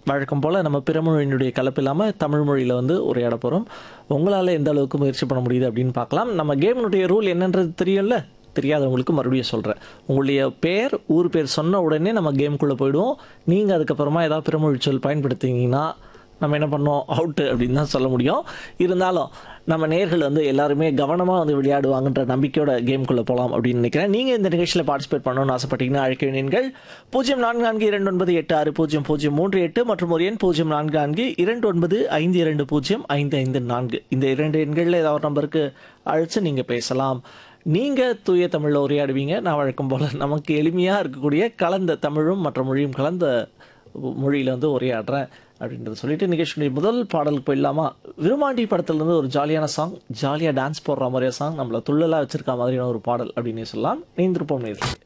வழக்கம் போல் நம்ம பிற மொழியினுடைய கலப்பு இல்லாமல் தமிழ் மொழியில் வந்து உரையாட போகிறோம் உங்களால் எந்த அளவுக்கு முயற்சி பண்ண முடியுது அப்படின்னு பார்க்கலாம் நம்ம கேமினுடைய ரூல் என்னன்றது தெரியும்ல தெரியாதவங்களுக்கு மறுபடியும் சொல்கிறேன் உங்களுடைய பேர் ஊர் பேர் சொன்ன உடனே நம்ம கேமுக்குள்ளே போயிடுவோம் நீங்கள் அதுக்கப்புறமா ஏதாவது பிறமொழி சொல் பயன்படுத்திங்கன்னா நம்ம என்ன பண்ணோம் அவுட்டு அப்படின்னு தான் சொல்ல முடியும் இருந்தாலும் நம்ம நேர்கள் வந்து எல்லாருமே கவனமாக வந்து விளையாடுவாங்கன்ற நம்பிக்கையோட கேம்குள்ளே போகலாம் அப்படின்னு நினைக்கிறேன் நீங்கள் இந்த நிகழ்ச்சியில் பார்ட்டிசிபேட் பண்ணணும்னு ஆசைப்பட்டீங்கன்னா அழைக்க வேண்டியீர்கள் பூஜ்ஜியம் நான்கு நான்கு இரண்டு ஒன்பது எட்டு ஆறு பூஜ்ஜியம் பூஜ்ஜியம் மூன்று எட்டு மற்றும் ஒரு எண் பூஜ்ஜியம் நான்கு நான்கு இரண்டு ஒன்பது ஐந்து இரண்டு பூஜ்ஜியம் ஐந்து ஐந்து நான்கு இந்த இரண்டு எண்களில் ஏதாவது ஒரு நம்பருக்கு அழைச்சு நீங்கள் பேசலாம் நீங்கள் தூய தமிழில் உரையாடுவீங்க நான் வழக்கம் போல் நமக்கு எளிமையாக இருக்கக்கூடிய கலந்த தமிழும் மற்ற மொழியும் கலந்த மொழியில் வந்து உரையாடுறேன் அப்படின்றத சொல்லிட்டு நிகழ்ச்சியுடைய முதல் பாடலுக்கு போயிடலாமா விருமாண்டி படத்துலேருந்து ஒரு ஜாலியான சாங் ஜாலியாக டான்ஸ் போடுற மாதிரியா சாங் நம்மளை துள்ளலாக வச்சிருக்க மாதிரியான ஒரு பாடல் அப்படின்னு சொல்லலாம் நீந்திருப்போம் நேர்கள்